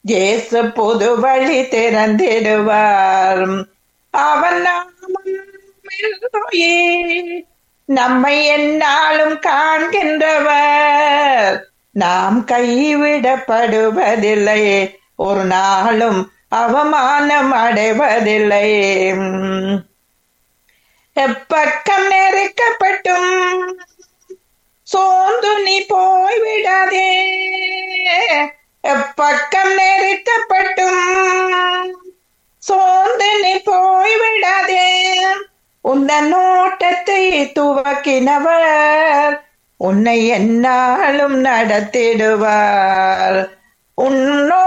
ஜேசு புது வழி திறந்திடுவார் அவன் நாமம் எல்லோயே, நம்மை எந்நாளும் காண்கின்றவர் நாம் கைவிடப்படுவதில்லை ஒரு நாளும் அவமானம் அடைவதில்லை எப்பக்கம் நெருக்கப்பட்டும் சோர்ந்து நீ போய்விடாதே எப்பக்கம் நெருக்கப்பட்டும் சோர்ந்து நீ போய்விடாதே உந்தன் நோட்டத்தை துவக்கினவர் உன்னை என்னாலும் நடத்திடுவார் உன்னோ